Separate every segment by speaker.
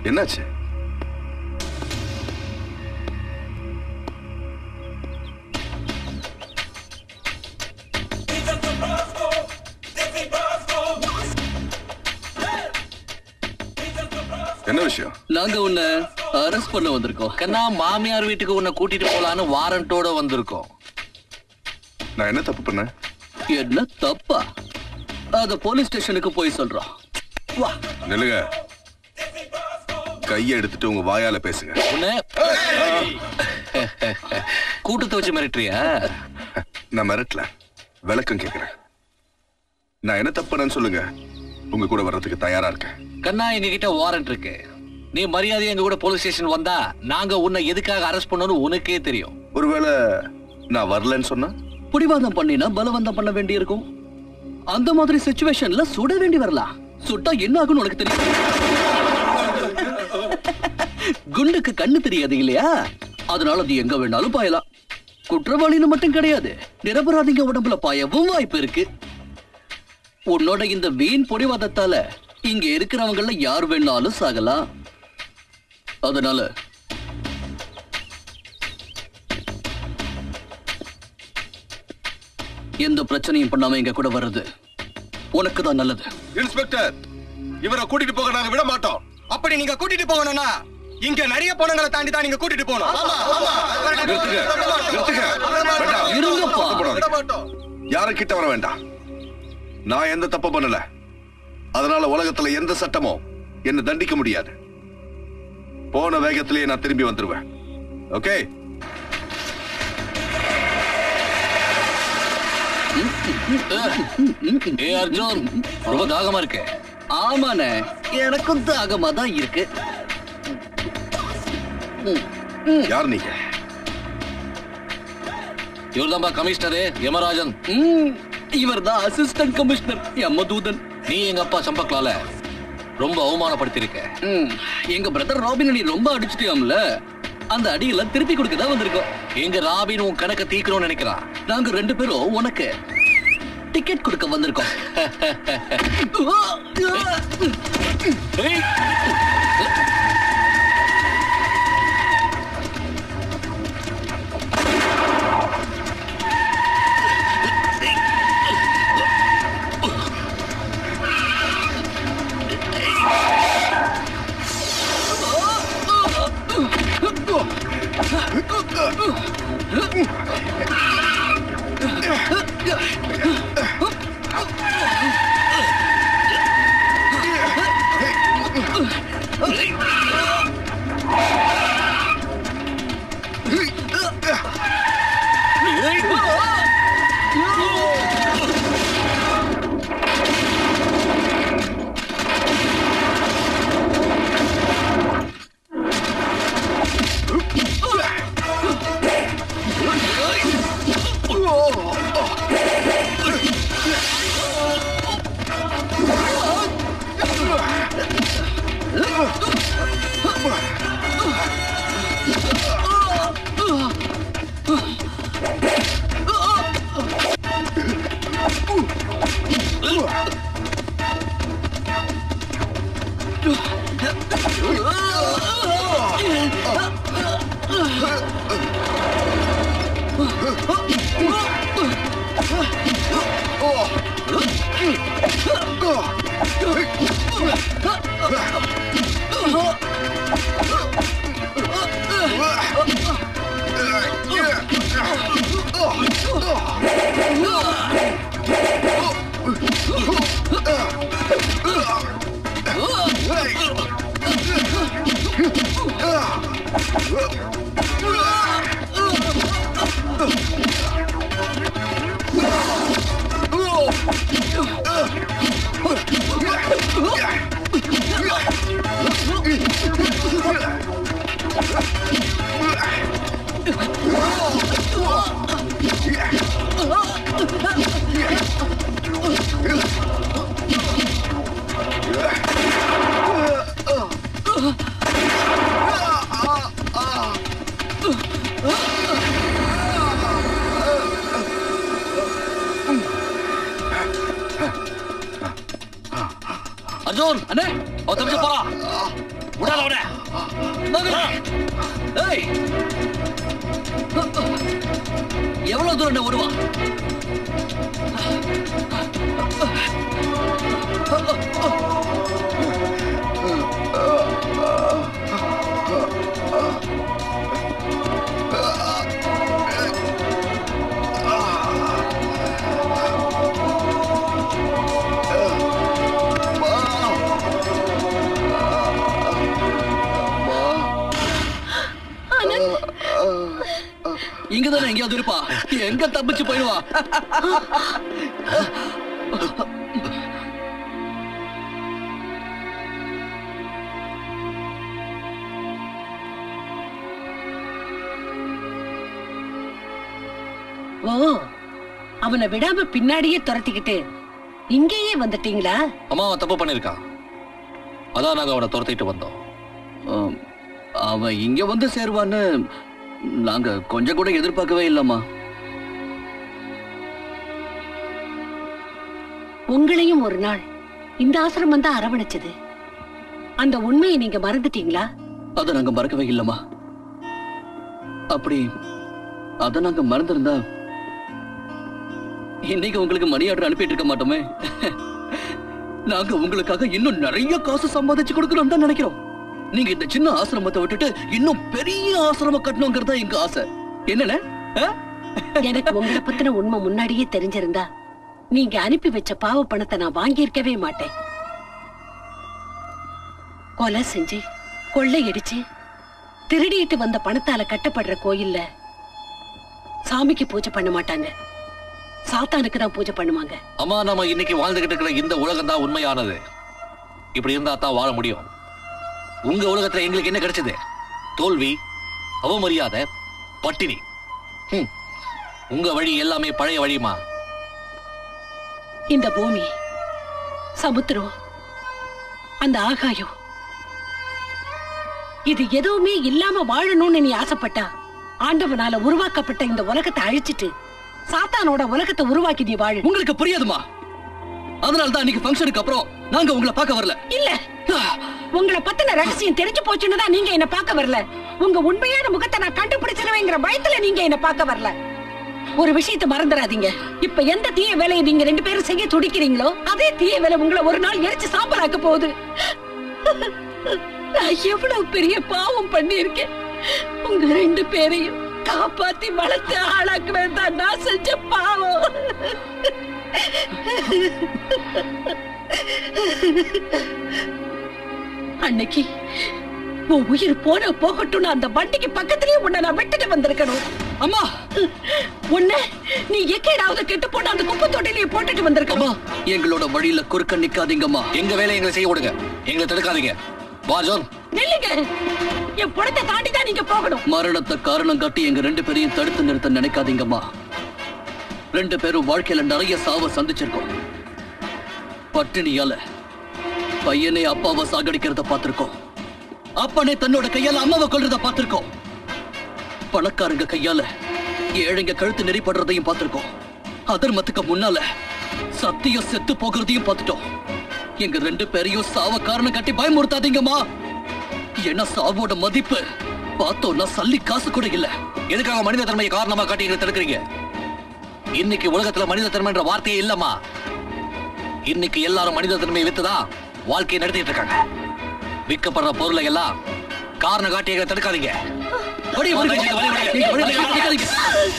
Speaker 1: என்னாச்சு என்ன விஷயம்
Speaker 2: நாங்க உன்னை அரெஸ்ட் பண்ண வந்திருக்கோம்
Speaker 3: கண்ணா மாமியார் வீட்டுக்கு உன்னை கூட்டிட்டு போலான்னு வாரண்டோட வந்திருக்கோம்
Speaker 1: நான் என்ன தப்பு பண்ணேன்
Speaker 2: என்ன தப்பா அத போலீஸ் ஸ்டேஷனுக்கு போய் சொல்றோம் வா
Speaker 1: நில்லுங்க கையை எடுத்துட்டு உங்க வாயால பேசுங்க
Speaker 3: உன்னை கூட்டத்தை வச்சு மிரட்டுறியா
Speaker 1: நான் மிரட்டல விளக்கம் கேக்குறேன் நான் என்ன தப்பு பண்ணேன்னு சொல்லுங்க உங்க கூட வர்றதுக்கு தயாரா இருக்கேன்
Speaker 3: கண்ணா எங்க கிட்ட வாரண்ட் இருக்கு நீ மரியாதை எங்க கூட போலீஸ் ஸ்டேஷன் வந்தா நாங்க உன்னை எதுக்காக அரெஸ்ட் பண்ணணும் உனக்கே தெரியும்
Speaker 1: ஒருவேளை நான் வரலன்னு சொன்னா
Speaker 2: பிடிவாதம் பண்ணினா பலவந்தம் பண்ண வேண்டியிருக்கும் அந்த மாதிரி சுச்சுவேஷன்ல சுட வேண்டி வரலாம் சுட்டா என்ன ஆகும்னு உனக்கு தெரியும் குண்டுக்கு கண்ணு தெரியாது இல்லையா அதனால அது எங்க வேணாலும் பாயலாம் குற்றவாளின்னு மட்டும் கிடையாது நிரபராதிங்க உடம்புல பாயவும் வாய்ப்பு இருக்கு உன்னோட இந்த வீண் பொடிவாதத்தால இங்க இருக்கிறவங்கள யார் வேணாலும் சாகலாம் அதனால எந்த பிரச்சனையும் பண்ணாம எங்க கூட வர்றது உனக்கு தான் நல்லது
Speaker 1: இன்ஸ்பெக்டர் இவரை கூட்டிட்டு போக நாங்க விட மாட்டோம்
Speaker 4: அப்படி நீங்க கூட்டிட்டு போகணும்னா இங்க நிறைய பொண்ணுங்களை தாண்டி தான் நீங்க கூட்டிட்டு போகணும்
Speaker 1: நிறுத்துங்க நிறுத்துங்க வேண்டாம்.
Speaker 2: இருங்கப்பா.
Speaker 1: கஷ்டப்படாதீங்க. யாரும் கிட்ட வர வேண்டாம் நான் எந்த தப்பு பண்ணல அதனால உலகத்துல எந்த சட்டமும் என்ன தண்டிக்க முடியாது போன வேகத்திலேயே நான் திரும்பி வந்துருவேன் ஓகே
Speaker 3: ஏ அர்ஜுன் ரொம்ப தாகமா இருக்கு
Speaker 2: ஆமாண்ணே எனக்கும் தாகமா தான் இருக்கு
Speaker 1: யார் நீங்க
Speaker 3: இவர்தான்பா கமிஷனரு யமராஜன்
Speaker 2: இவர் தான் அசிஸ்டன்ட் கமிஷனர் யமதூதன்
Speaker 3: நீ எங்க அப்பா சம்பக்லால ரொம்ப அவமானப்படுத்திருக்க
Speaker 2: ம், எங்க பிரதர் ராபின் நீ ரொம்ப அடிச்சிட்டியாம்ல அந்த அடியெல்லாம் திருப்பி கொடுக்க தான் வந்திருக்கோம்
Speaker 3: எங்க ராபின் உன் கணக்க தீக்கணும்னு நினைக்கிறான்
Speaker 2: நாங்க ரெண்டு பேரும் உனக்கு டிக்கெட் கொடுக்க வந்திருக்கோம்
Speaker 3: ஏய், அர்ஜுன்
Speaker 2: அண்ணே
Speaker 3: ஒரு நிமிஷம் போறா விடாத அவனை.
Speaker 2: மகளே! ஏய்! எவ்வளவு தூரம் நான் வருவா இங்கதானே எங்கேயாவது இருப்பா எங்க தப்பிச்சு போயிடுவா
Speaker 5: ஓ அவனை விடாம பின்னாடியே துரத்திக்கிட்டு இங்கேயே வந்துட்டீங்களா
Speaker 3: அம்மா அவன் தப்பு பண்ணிருக்கான் அதான் நாங்க அவனை துரத்திட்டு வந்தோம்
Speaker 2: ஆம், அவன் இங்க வந்து சேருவான்னு நாங்க கொஞ்சம் கூட எதிர்பார்க்கவே இல்லம்மா
Speaker 5: உங்களையும் ஒரு நாள் இந்த ஆசிரமம் தான் அரவணைச்சது அந்த உண்மையை நீங்க மறந்துட்டீங்களா
Speaker 2: அதை நாங்க மறக்கவே இல்லம்மா அப்படி அதை நாங்க மறந்திருந்தா இன்னைக்கு உங்களுக்கு மணி ஆர்டர் அனுப்பிட்டு இருக்க மாட்டோமே நாங்க உங்களுக்காக இன்னும் நிறைய காசு சம்பாதிச்சு கொடுக்கணும் தான் நினைக்கிறோம் நீங்க இந்த சின்ன ஆசிரமத்தை விட்டுட்டு இன்னும் பெரிய ஆசிரமம் கட்டணுங்கிறதா எங்க ஆசை என்னண்ணே ஆ?
Speaker 5: எனக்கு உங்களை பத்தின உண்மை முன்னாடியே தெரிஞ்சிருந்தா நீங்க அனுப்பி வச்ச பாவ பணத்தை நான் வாங்கியிருக்கவே மாட்டேன் கொலை செஞ்சு கொள்ளையடிச்சு திருடிட்டு வந்த பணத்தால கட்டப்படுற கோயில்ல சாமிக்கு பூஜை பண்ண மாட்டாங்க சாத்தானுக்கு தான் பூஜை பண்ணுவாங்க
Speaker 3: அம்மா நாம இன்னைக்கு வாழ்ந்துகிட்டு இருக்கிற இந்த உலகம் தான் உண்மையானது இப்படி இருந்தா தான் வாழ முடியும் உங்க உலகத்துல எங்களுக்கு என்ன கிடைச்சது தோல்வி அவமரியாதை பட்டினி ஹம். உங்க வழி எல்லாமே பழைய வழிமா
Speaker 5: இந்த பூமி சமுத்திரம் அந்த ஆகாயம் இது எதுவுமே இல்லாம வாழணும்னு நீ ஆசைப்பட்டா ஆண்டவனால உருவாக்கப்பட்ட இந்த உலகத்தை அழிச்சிட்டு சாத்தானோட உலகத்தை உருவாக்கி நீ வாழு
Speaker 2: உங்களுக்கு புரியாதுமா அதனால தான் இன்னைக்கு ஃபங்க்ஷனுக்கு அப்புறம் நாங்க உங்களை பார்க்க வரல
Speaker 5: இல்ல உங்களை பத்தின ரகசியம் தெரிஞ்சு போச்சுன்னு தான் நீங்க என்ன பார்க்க வரல உங்க உண்மையான முகத்தை நான் கண்டுபிடிச்சிருவேங்கிற பயத்துல நீங்க என்ன பார்க்க வரல ஒரு விஷயத்தை மறந்துடாதீங்க இப்ப எந்த தீய வேலையை நீங்க ரெண்டு பேரும் செய்ய துடிக்கிறீங்களோ அதே தீய வேலை உங்களை ஒரு நாள் எரிச்சு சாம்பலாக்க போகுது நான் எவ்வளவு பெரிய பாவம் பண்ணியிருக்கேன் உங்க ரெண்டு பேரையும் காப்பாத்தி வளர்த்து ஆளாக்குவேன் தான் நான் செஞ்ச பாவம் அன்னைக்கு உன் உயிர் போன போகட்டும்னு அந்த வண்டிக்கு பக்கத்துலயே உன்னை நான் விட்டுட்டு வந்திருக்கணும்
Speaker 2: அம்மா
Speaker 5: உன்னை நீ எக்கேடாவது கெட்டு போட்டு அந்த குப்பை தொட்டிலேயே போட்டுட்டு
Speaker 2: அம்மா
Speaker 5: வந்திருக்கணும்
Speaker 2: எங்களோட வழியில குறுக்க நிக்காதீங்கம்மா
Speaker 3: எங்க வேலையை எங்களை செய்ய விடுங்க எங்களை தடுக்காதீங்க வா ஜோன்
Speaker 5: நில்லுங்க என் புடத்தை தாண்டி தான் நீங்க போகணும்
Speaker 2: மரணத்தை காரணம் காட்டி எங்க ரெண்டு பேரையும் தடுத்து நிறுத்த நினைக்காதீங்கம்மா ரெண்டு பேரும் வாழ்க்கையில நிறைய சாவ சந்திச்சிருக்கோம் பட்டினியால பையனே அப்பாவை சாகடிக்கிறத பார்த்திருக்கோம் அப்பனே தன்னோட கையால அம்மாவை கொல்றத பார்த்திருக்கோம் பணக்காரங்க கையால ஏழைங்க கழுத்து நெறிப்படுறதையும் பார்த்திருக்கோம் அதர்மத்துக்கு முன்னால சத்தியம் செத்து போகிறதையும் பார்த்துட்டோம் எங்க ரெண்டு பேரையும் சாவ காரணம் காட்டி பயமுறுத்தாதீங்கம்மா ஏன்னா சாவோட மதிப்பு பார்த்தோம்னா சல்லி காசு கூட இல்ல
Speaker 3: எதுக்காக மனித தன்மையை காரணமா காட்டி எங்களை தடுக்கிறீங்க இன்னைக்கு உலகத்துல மனித தன்மைன்ற வார்த்தையே இல்லம்மா இன்னைக்கு எல்லாரும் மனித தன்மையை வித்துதான் வாழ்க்கையை நடத்திட்டு இருக்காங்க விற்கப்படுற பொருளை எல்லாம் காரணம் காட்டி எங்களை தடுக்காதீங்க
Speaker 2: வழி, வழி, வழி, வழி, வழி, நீங்க வழி, வழி, நிக்காதீங்க.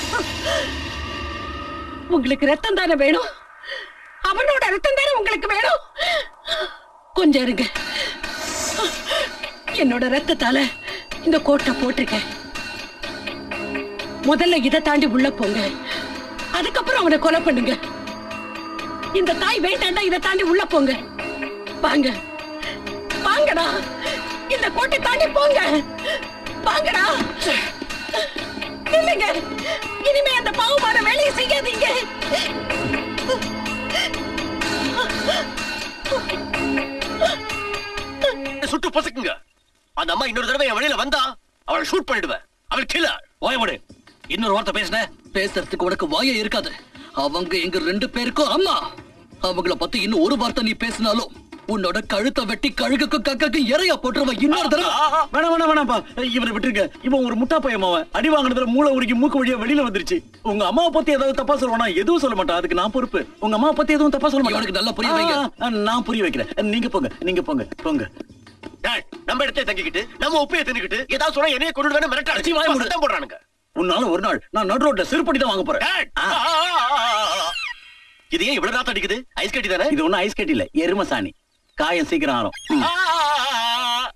Speaker 5: உங்களுக்கு ரத்தம் தானே வேணும் அவனோட ரத்தம் தானே உங்களுக்கு வேணும் கொஞ்சம் இருங்க என்னோட ரத்தத்தால இந்த கோட்டை போட்டிருக்கேன் முதல்ல இதை தாண்டி உள்ள போங்க அதுக்கப்புறம் அவனை கொலை பண்ணுங்க இந்த தாய் வேண்டாண்டா இதை தாண்டி உள்ள போங்க வாங்க வாங்கடா இந்த கோட்டை தாண்டி போங்க வாங்கடா இல்லைங்க இனிமே அந்த பாவமான வேலையை செய்யாதீங்க
Speaker 6: சுட்டு பொசுக்குங்க அந்த அம்மா இன்னொரு தடவை என் வழியில வந்தா அவளை ஷூட் பண்ணிடுவேன் அவள் கில்லர்
Speaker 3: ஓயமுடு இன்னொரு வார்த்தை பேசுன
Speaker 2: பேசுறதுக்கு உனக்கு வாயே இருக்காது அவங்க எங்க ரெண்டு பேருக்கும் அம்மா அவங்கள பத்தி இன்னும் ஒரு வார்த்தை நீ பேசினாலும் உன்னோட கழுத்தை வெட்டி கழுகுக்கும் கக்கக்கும் இறையா போட்டுருவ இன்னொரு தடவை
Speaker 7: வேணாம் வேணாம் வேணாம்ப்பா இவனை விட்டுருங்க இவன் ஒரு முட்டா பையன் அவன் அடி வாங்கினதுல மூளை உருக்கி மூக்கு வழியா வெளியில வந்துருச்சு உங்க அம்மாவை பத்தி ஏதாவது தப்பா சொல்லுவானா எதுவும் சொல்ல மாட்டான் அதுக்கு நான் பொறுப்பு உங்க அம்மாவை பத்தி எதுவும் தப்பா சொல்ல மாட்டான்
Speaker 2: இவனுக்கு நல்லா புரிய வைங்க.
Speaker 7: ஆ, ஆ, நான் புரிய வைக்கிறேன் நீங்க போங்க நீங்க போங்க போங்க
Speaker 6: டேய், நம்ம இடத்துல தங்கிக்கிட்டு நம்ம உப்பையை தின்னுக்கிட்டு ஏதாவது சொன்னா என்னைய கொண்டு வேணும் மிரட்ட
Speaker 7: சீ, வாயை மூடு.
Speaker 6: சத்தம் போடுறானுங்க
Speaker 7: உன்னால ஒரு நாள் நான் நடு ரோட்ல செருப்படி தான் வாங்க போறேன்
Speaker 6: டேய், ஆ, ஆ, ஆ, ஆ, ஆ. இது ஏன் இவ்வளவு நாத்தம் அடிக்குது ஐஸ் கட்டி தானே
Speaker 7: இது ஒண்ணும் ஐஸ் கட்டி இல்ல எரும சாணி காயம் சீக்கிரம் ஆறும் ம்.
Speaker 6: ஆ, ஆ, ஆ, ஆ.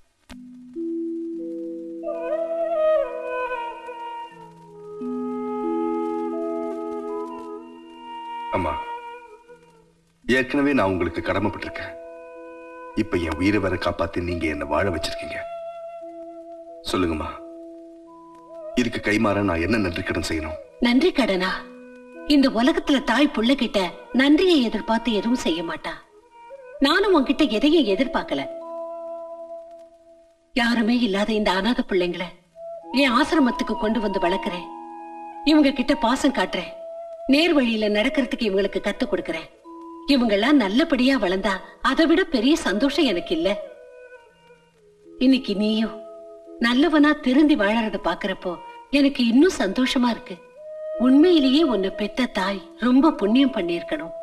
Speaker 1: அம்மா ஏற்கனவே நான் உங்களுக்கு கடமைப்பட்டிருக்கேன் இப்ப என் உயிரை வர காப்பாத்தி நீங்க என்ன வாழ வச்சிருக்கீங்க சொல்லுங்கம்மா இதுக்கு கைமாற நான் என்ன நன்றி கடன் செய்யணும்
Speaker 5: நன்றி கடனா இந்த உலகத்துல தாய் புள்ள கிட்ட நன்றியை எதிர்பார்த்து எதுவும் செய்ய மாட்டா நானும் உன்கிட்ட எதையும் எதிர்பார்க்கல யாருமே இல்லாத இந்த அனாதை பிள்ளைங்கள என் ஆசிரமத்துக்கு கொண்டு வந்து வளர்க்கிறேன் இவங்க கிட்ட பாசம் காட்டுறேன் நேர் வழியில நடக்கிறதுக்கு இவங்களுக்கு கத்து கொடுக்கறேன் இவங்க எல்லாம் நல்லபடியா வளர்ந்தா அதை விட பெரிய சந்தோஷம் எனக்கு இல்ல இன்னைக்கு நீயும் நல்லவனா திருந்தி வாழறத பாக்குறப்போ எனக்கு இன்னும் சந்தோஷமா இருக்கு உண்மையிலேயே உன்னை பெத்த தாய் ரொம்ப புண்ணியம் பண்ணியிருக்கணும்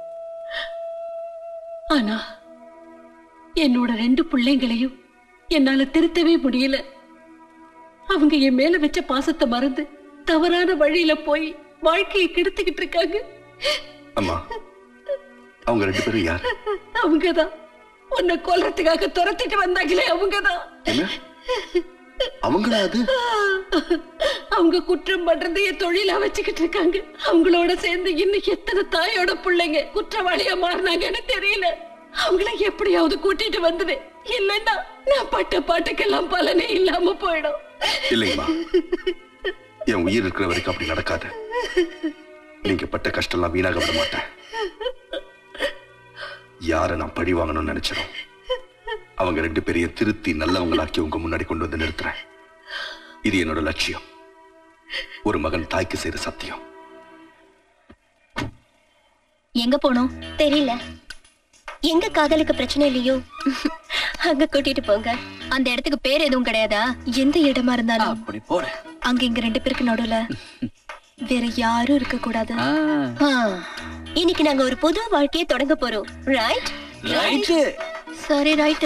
Speaker 5: ஆனா என்னோட ரெண்டு பிள்ளைங்களையும் என்னால திருத்தவே முடியல அவங்க என் மேல வச்ச பாசத்தை மறந்து தவறான வழியில போய் வாழ்க்கையை கெடுத்துக்கிட்டு இருக்காங்க
Speaker 1: அம்மா அவங்க ரெண்டு பேரும் யார்
Speaker 5: அவங்கதான் உன்னை கொல்றதுக்காக துரத்திட்டு வந்தாங்களே அவங்கதான்
Speaker 1: என்ன அவங்களா அது
Speaker 5: அவங்க குற்றம் பண்றதையே தொழிலா வச்சுக்கிட்டு இருக்காங்க அவங்களோட சேர்ந்து இன்னும் எத்தனை தாயோட பிள்ளைங்க குற்றவாளியா மாறினாங்கன்னு தெரியல அவங்கள எப்படியாவது கூட்டிட்டு வந்துடு இல்லைன்னா நான் பட்ட பாட்டுக்கெல்லாம் பலனே இல்லாம போயிடும்
Speaker 1: இல்லைங்கம்மா என் உயிர் இருக்கிற வரைக்கும் அப்படி நடக்காது நீங்க பட்ட கஷ்டம்லாம் வீணாக விட மாட்டேன் யாரை நான் பழி வாங்கணும்னு நினைச்சனும் அவங்க ரெண்டு பேரையும் திருத்தி நல்லவங்களாக்கி உங்க முன்னாடி கொண்டு வந்து நிறுத்துறேன் இது என்னோட லட்சியம் ஒரு மகன் தாய்க்கு செய்த சத்தியம்
Speaker 8: எங்க போனோம் தெரியல எங்க காதலுக்கு பிரச்சனை இல்லையோ அங்க கூட்டிட்டு போங்க அந்த இடத்துக்கு பேர் எதுவும் கிடையாதா எந்த இடமா இருந்தாலும்
Speaker 2: அப்படி போட
Speaker 8: அங்க இங்க ரெண்டு பேருக்கு நடுவுல வேற யாரும் இருக்க கூடாது இன்னைக்கு நாங்க ஒரு புது வாழ்க்கையை தொடங்க போறோம் ரைட்
Speaker 2: ரைட்டு
Speaker 8: சரி ரைட்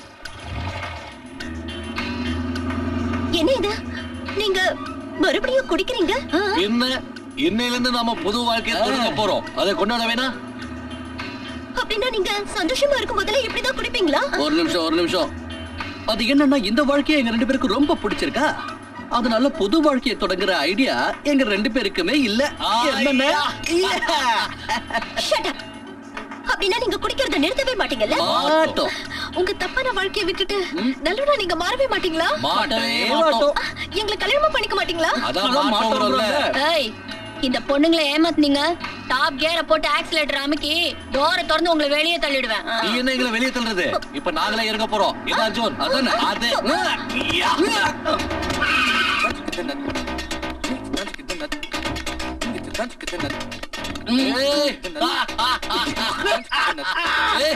Speaker 8: என்ன இது நீங்க மறுபடியும் குடிக்கிறீங்க ஆ.
Speaker 3: என்ன இன்னையில இருந்து நாம புது வாழ்க்கையை தொடங்க போறோம் அதை கொண்டாட வேணா
Speaker 8: அப்படின்னா நீங்க சந்தோஷமா இருக்கும் போதுல இப்படிதான் குடிப்பீங்களா
Speaker 2: ஒரு நிமிஷம் ஒரு நிமிஷம் அது என்னன்னா இந்த வாழ்க்கையை எங்க ரெண்டு பேருக்கு ரொம்ப பிடிச்சிருக்கா அதனால புது வாழ்க்கையை தொடங்குற ஐடியா எங்க ரெண்டு பேருக்குமே இல்ல என்னன்னா
Speaker 8: Shut up. அப்படின்னா நீங்க குடிக்கிறத நிறுத்தவே மாட்டீங்கல்ல
Speaker 2: மாட்டோம்
Speaker 8: உங்க தப்பான வாழ்க்கையை விட்டுட்டு நல்லவனா நீங்க மாறவே மாட்டீங்களா
Speaker 3: மாட்டவே
Speaker 2: மாட்டோம்.
Speaker 3: மாட்டோம்
Speaker 8: எங்களை கல்யாணம் பண்ணிக்க மாட்டீங்களா
Speaker 3: அதான்
Speaker 2: அதான்
Speaker 3: மாட்டோம்ல
Speaker 2: மாட்டோம்ல.
Speaker 8: ஏய் இந்த பொண்ணுங்களை ஏமாத்துனீங்க டாப் கியரை போட்டு ஆக்சிலேட்டர் அமுக்கி டோரை திறந்து உங்களை வெளியே தள்ளிடுவேன் ஆ.
Speaker 3: நீ என்ன எங்களை வெளியே தள்ளுறது இப்ப நாங்களே இறங்க போறோம் என்ன அர்ஜுன்
Speaker 2: அதானே?
Speaker 3: அது ஏய். ஏய்.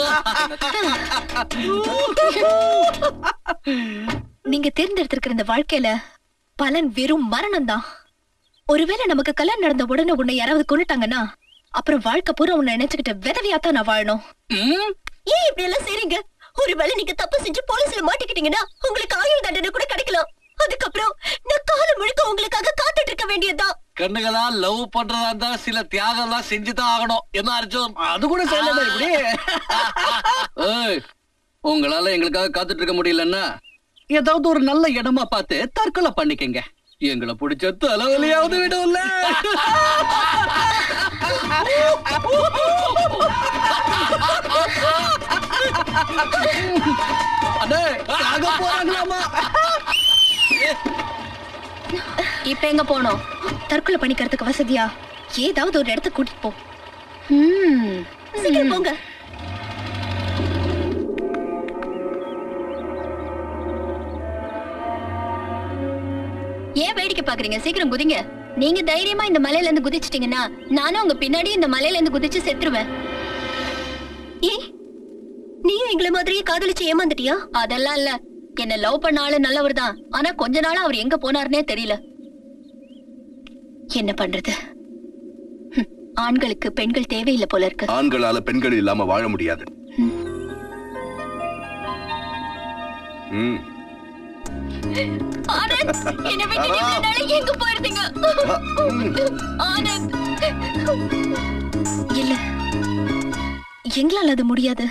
Speaker 8: நீங்க தேர்ந்தெடுத்திருக்கிற இந்த வாழ்க்கையில பலன் வெறும் மரணம் தான் ஒருவேளை நமக்கு கல்யாணம் நடந்த உடனே உன்னை யாராவது கொண்டுட்டாங்கன்னா அப்புறம் வாழ்க்கை பூரா உன்னை நினைச்சுக்கிட்டு விதவியாத்தான் நான் வாழணும்
Speaker 2: ம்?
Speaker 8: ஏன் இப்படி எல்லாம் செய்றீங்க ஒருவேளை நீங்க தப்பு செஞ்சு போலீஸ்ல மாட்டிக்கிட்டீங்கன்னா உங்களுக்கு ஆயுள் தண்டனை கூட கிடைக்கலாம் அதுக்கப்புறம் நான் காலம் முழுக்க உங்களுக்காக காத்துட்டு இருக்க வேண்டியதுதான்
Speaker 3: கண்ணுகளா லவ் பண்றதா இருந்தா சில தியாகம் எல்லாம் செஞ்சுதான் ஆகணும் என்ன அர்ஜுன்
Speaker 2: அது கூட செய்யலடா இப்படி ஏய், உங்களால எங்களுக்காக காத்துட்டு இருக்க முடியலன்னா ஏதாவது ஒரு நல்ல இடமா பார்த்து தற்கொலை பண்ணிக்கங்க எங்களை பிடிச்ச தலைவலியாவது விடும்ல அண்ணே சாக போறாங்களாமா
Speaker 8: இப்ப எங்க போனோம் தற்கொலை பண்ணிக்கிறதுக்கு வசதியா ஏதாவது ஒரு இடத்துக்கு கூட்டிட்டு போ ம், சீக்கிரம் போங்க ஏன் வேடிக்கை பாக்குறீங்க சீக்கிரம் குதிங்க நீங்க தைரியமா இந்த மலையில இருந்து குதிச்சிட்டீங்கன்னா நானும் உங்க பின்னாடி இந்த மலையில இருந்து குதிச்சு செத்துருவேன் ஏ நீயும் நீயும் எங்களை மாதிரியே காதலிச்சு ஏமாந்துட்டியா அதெல்லாம் இல்ல என்ன லவ் பண்ண ஆளு நல்லவர் தான் ஆனா கொஞ்ச நாளா அவர் எங்க போனாருன்னே தெரியல என்ன பண்றது ஹம், ஆண்களுக்கு பெண்கள் தேவையில்லை போல இருக்கு
Speaker 1: ஆண்களால பெண்கள் இல்லாம வாழ முடியாது ம்.
Speaker 8: ஆனந்த் என்ன விட்டு இவ்வளவு நாளா எங்க போயிருந்தீங்க ஆனந்த் இல்ல எங்களால அது முடியாது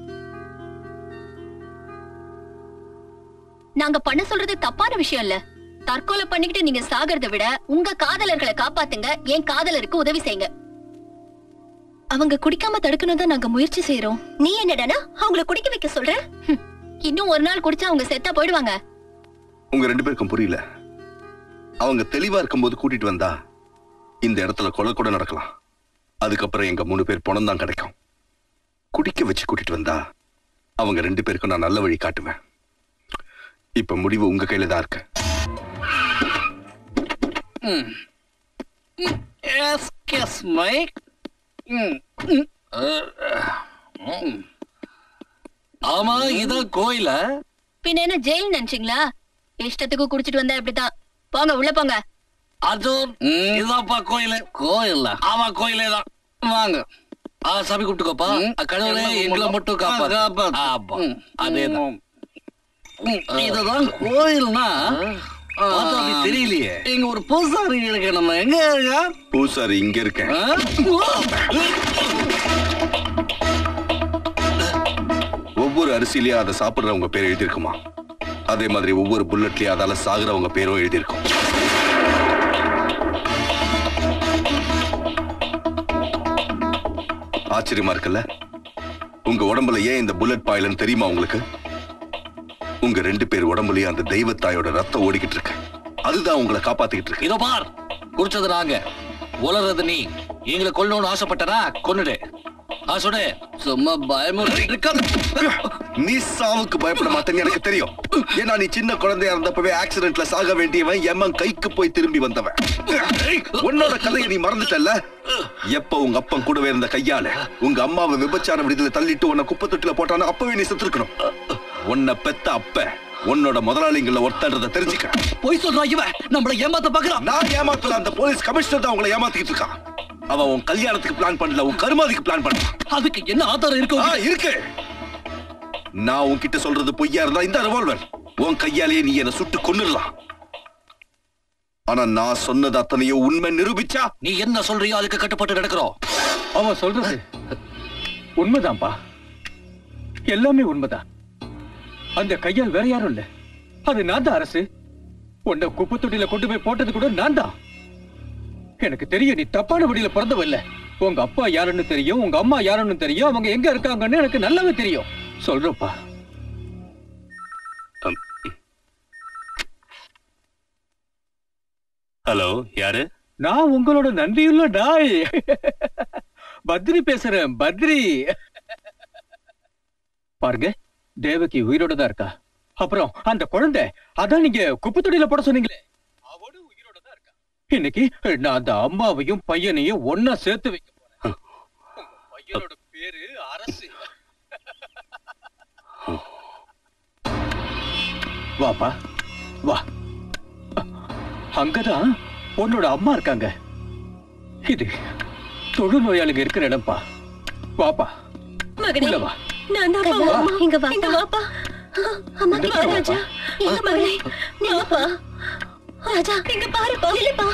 Speaker 8: நாங்க பண்ண சொல்றது தப்பான விஷயம் இல்ல தற்கொலை பண்ணிக்கிட்டு நீங்க சாகிறத விட உங்க காதலர்களை காப்பாத்துங்க என் காதலருக்கு உதவி செய்யுங்க அவங்க குடிக்காம தடுக்கணும் தான் நாங்க முயற்சி செய்யறோம் நீ என்னடானா அவங்கள குடிக்க வைக்க சொல்ற ஹம், இன்னும் ஒரு நாள் குடிச்சா அவங்க செத்தா போயிடுவாங்க
Speaker 1: உங்க ரெண்டு பேருக்கும் புரியல அவங்க தெளிவா இருக்கும்போது கூட்டிட்டு வந்தா இந்த இடத்துல கொலை கூட நடக்கலாம் அதுக்கப்புறம் எங்க மூணு பேர் பணம் தான் கிடைக்கும் குடிக்க வச்சு கூட்டிட்டு வந்தா அவங்க ரெண்டு பேருக்கும் நான் நல்ல வழி காட்டுவேன் இப்ப முடிவு உங்க கையில தான் இருக்கு
Speaker 2: எஸ்கெஸ் மை
Speaker 3: ஆமா இதான் கோயில
Speaker 8: பின்ன என்ன ஜெயில் நினைச்சீங்களா இஷ்டத்துக்கு குடிச்சிட்டு வந்தா இப்படித்தான் போங்க உள்ள போங்க
Speaker 3: அர்ஜுன்
Speaker 2: ம்.
Speaker 3: இதான்ப்பா கோயிலு
Speaker 2: கோயில்ல
Speaker 3: ஆமா கோயிலே தான்
Speaker 2: வாங்க
Speaker 3: ஆ சாமி கூப்பிட்டுக்கோப்பா
Speaker 2: ம்.
Speaker 3: கடவுளே
Speaker 2: எல்லாம்
Speaker 3: எங்களை
Speaker 2: கும்பிடலாம்.
Speaker 3: மட்டும்
Speaker 2: ஆ, காப்பாத்து.
Speaker 3: காப்பாத்து ஆமா
Speaker 2: ம்.
Speaker 3: அதேதான்
Speaker 2: ம், இதுதான் கோயில்னா
Speaker 3: பார்த்தா அப்படி தெரியலையே
Speaker 2: இங்க ஒரு பூசாரி இருக்கு நம்ம எங்க இருக்கா
Speaker 1: பூசாரி இங்க இருக்கேன்
Speaker 2: ஆ?
Speaker 1: ஒவ்வொரு அரிசியிலயும் அதை சாப்பிடுறவங்க பேர் எழுதியிருக்குமா அதே மாதிரி ஒவ்வொரு புல்லட்லயும் அதால சாகுறவங்க பேரும் எழுதியிருக்கும் ஆச்சரியமா இருக்குல்ல உங்க உடம்புல ஏன் இந்த புல்லட் பாயிலன்னு தெரியுமா உங்களுக்கு உங்க ரெண்டு பேர் உடம்புலயும் அந்த தெய்வத்தாயோட ரத்தம் ஓடிக்கிட்டு இருக்கு அதுதான் உங்களை காப்பாத்திக்கிட்டு இருக்கு
Speaker 3: இதோ பார் குடிச்சது நாங்க உலறது நீ எங்களை கொல்லணும்னு ஆசைப்பட்டனா கொன்னுடு ஆ சொல்லு
Speaker 2: சும்மா பயமுறுத்திட்டு இருக்காத
Speaker 1: நீ சாவுக்கு பயப்பட மாட்டேன்னு எனக்கு தெரியும் ஏன்னா நீ சின்ன குழந்தையா இருந்தப்பவே ஆக்சிடென்ட்ல சாக வேண்டியவன் எம்மன் கைக்கு போய் திரும்பி வந்தவன் உன்னோட கதையை நீ மறந்துட்டல்ல எப்ப உங்க அப்பன் கூடவே இருந்த கையால உங்க அம்மாவை விபச்சார விடுதல தள்ளிட்டு உன்னை குப்பை தொட்டில போட்டானா அப்பவே நீ செத்துருக்கணும் உன்னை பெத்த அப்ப உன்னோட முதலாளிங்கள ஒருத்தன்றத தெரிஞ்சுக்க
Speaker 2: பொய் சொல்றான் இவன் நம்மள ஏமாத்த பாக்குறான்
Speaker 1: நான் ஏமாத்தல அந்த போலீஸ் கமிஷனர் தான் உங்களை ஏமாத்திக்கிட்டு இருக்கான் அவன் உன் கல்யாணத்துக்கு பிளான் பண்ணல உன் கருமாதிக்கு பிளான் பண்ணான்
Speaker 2: அதுக்கு என்ன ஆதாரம் இருக்கு
Speaker 1: ஆ,
Speaker 2: உங்ககிட்ட?
Speaker 1: இருக்கு நான் உன்கிட்ட சொல்றது பொய்யா இருந்தா இந்த ரிவால்வர் உன் கையாலேயே நீ என்ன சுட்டு கொன்னுடலாம் ஆனா நான் சொன்னது அத்தனையும் உண்மை நிரூபிச்சா
Speaker 3: நீ என்ன சொல்றியோ அதுக்கு கட்டுப்பட்டு நடக்கிறோம்
Speaker 7: அவன் சொல்றது உண்மைதான்ப்பா எல்லாமே உண்மைதான் அந்த கையால் வேற யாரும் இல்ல அது நான் தான் அரசு உன்னை குப்பை தொட்டியில கொண்டு போய் போட்டது கூட நான் தான் எனக்கு தெரியும் நீ தப்பான வழியில பிறந்தவ இல்ல உங்க அப்பா யாருன்னு தெரியும் உங்க அம்மா யாருன்னு தெரியும் அவங்க எங்க இருக்காங்கன்னு எனக்கு நல்லாவே தெரியும் சொல்றப்பா
Speaker 6: ஹலோ யாரு
Speaker 7: நான் உங்களோட நன்றியுள்ள டாய் பத்ரி பேசுறேன் பத்ரி பாருங்க தேவகி உயிரோட தான் இருக்கா அப்புறம் அந்த குழந்தை அதான் நீங்க குப்பை தொட்டியில போட சொன்னீங்களே அவளும் உயிரோட தான் இருக்கா இன்னைக்கு நான் அந்த அம்மாவையும் பையனையும் ஒன்னா சேர்த்து வைக்க போறேன் உங்க பையனோட பேரு அரசு வாப்பா வா அங்கதான் உன்னோட அம்மா இருக்காங்க இது தொழுநோயாளிங்க இருக்கிற இடம்ப்பா வாப்பா உள்ள வா
Speaker 8: நான் தான் இங்க வா இங்க வாப்பா அம்மா
Speaker 7: இந்த
Speaker 8: கிட்ட
Speaker 7: பக்கம்
Speaker 8: ராஜா எங்க மகளே நில்லுப்பா ராஜா இங்க பாருப்பா நில்லுப்பா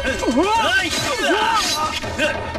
Speaker 6: ஏய்!